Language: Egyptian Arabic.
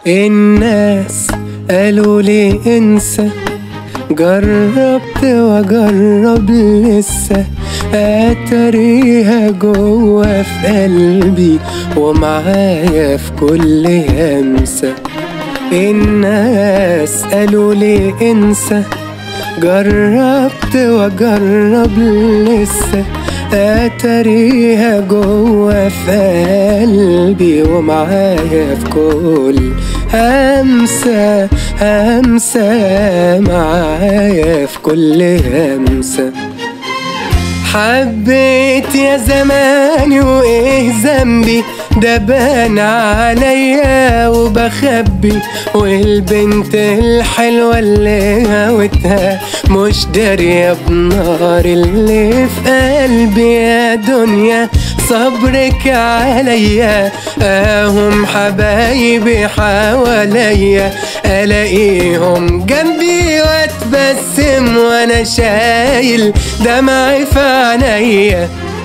الناس قالوا لي انسى جربت واجرب لسه اتريها جوا في قلبي ومعايا في كل همسة الناس قالوا لي انسى جربت واجرب لسه اتريها جوا في قلبي ومعايا في كل همسة همسة معايا في كل همسة حبيت يا زماني وايه ذنبي ده بان عليا وبخبي والبنت الحلوة اللي هوتها مش دارية بنار اللي في قلبي يا دنيا صبرك عليا اهم حبايبي حواليا الاقيهم جنبي واتبسم وانا شايل دمعي في عينيا